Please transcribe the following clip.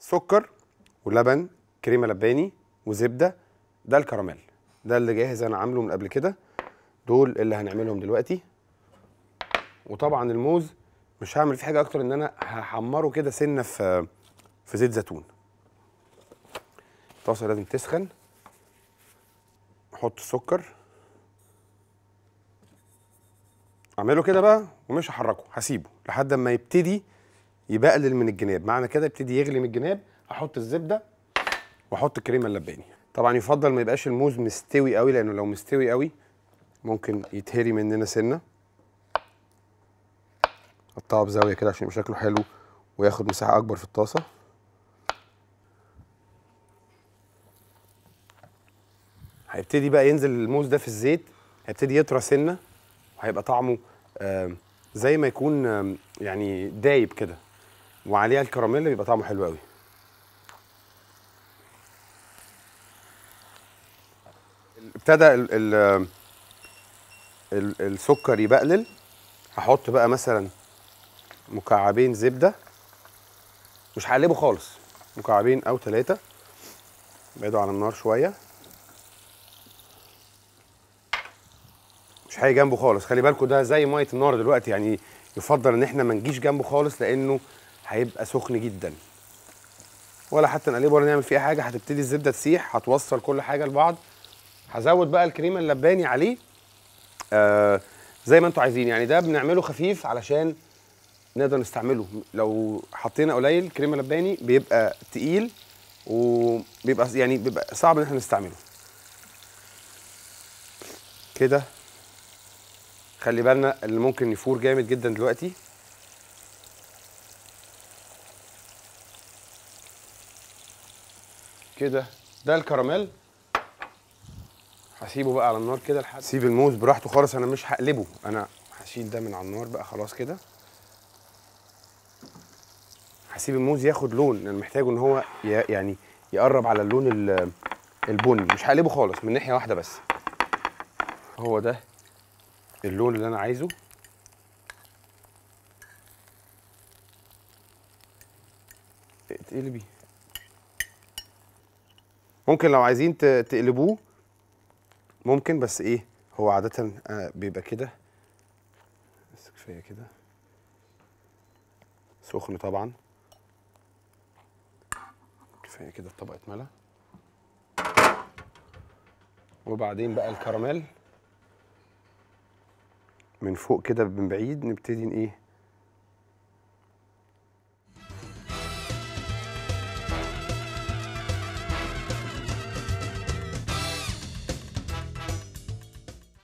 سكر ولبن كريمه لباني وزبده ده الكراميل ده اللي جاهز انا عامله من قبل كده دول اللي هنعملهم دلوقتي وطبعا الموز مش هعمل فيه حاجه اكتر ان انا هحمره كده سنه في في زيت زيتون الطاسه لازم تسخن احط السكر اعمله كده بقى ومش هحركه هسيبه لحد ما يبتدي يبقلل من الجناب معنى كده يبتدي يغلي من الجناب احط الزبده واحط الكريمه اللباني طبعا يفضل ما يبقاش الموز مستوي قوي لانه لو مستوي قوي ممكن يتهري مننا سنه قطعه بزاويه كده عشان يبقى شكله حلو وياخد مساحه اكبر في الطاسه هيبتدي بقى ينزل الموز ده في الزيت هيبتدي يطرى سنه وهيبقى طعمه آم، زي ما يكون آم، يعني دايب كده وعليها الكراميل بيبقى طعمه حلو قوي ابتدى ال ال ال السكر يبقلل هحط بقى مثلا مكعبين زبده مش هقلبه خالص مكعبين او ثلاثه بعيدوا عن النار شويه مش هاجي جنبه خالص خلي بالكم ده زي ميه النار دلوقتي يعني يفضل ان احنا ما نجيش جنبه خالص لانه هيبقى سخن جدا ولا حتى نقلبه ولا نعمل فيه أي حاجه هتبتدي الزبده تسيح هتوصل كل حاجه لبعض هزود بقى الكريمه اللباني عليه آه زي ما انتوا عايزين يعني ده بنعمله خفيف علشان نقدر نستعمله لو حطينا قليل كريمه لباني بيبقى تقيل وبيبقى يعني بيبقى صعب ان احنا نستعمله كده خلي بالنا اللي ممكن يفور جامد جدا دلوقتي كده ده الكراميل هسيبه بقى على النار كده لحد سيب الموز براحته خالص انا مش هقلبه انا هشيل ده من على النار بقى خلاص كده هسيب الموز ياخد لون انا محتاجه ان هو ي- يعني يقرب على اللون ال- البني مش هقلبه خالص من ناحيه واحده بس هو ده اللون اللي انا عايزه اتقلبي ممكن لو عايزين ت- تقلبوه ممكن بس ايه هو عادة آه بيبقى كده بس كفاية كده سخن طبعا كفاية كده الطبق اتملى وبعدين بقى الكراميل من فوق كده من بعيد نبتدي ن- ايه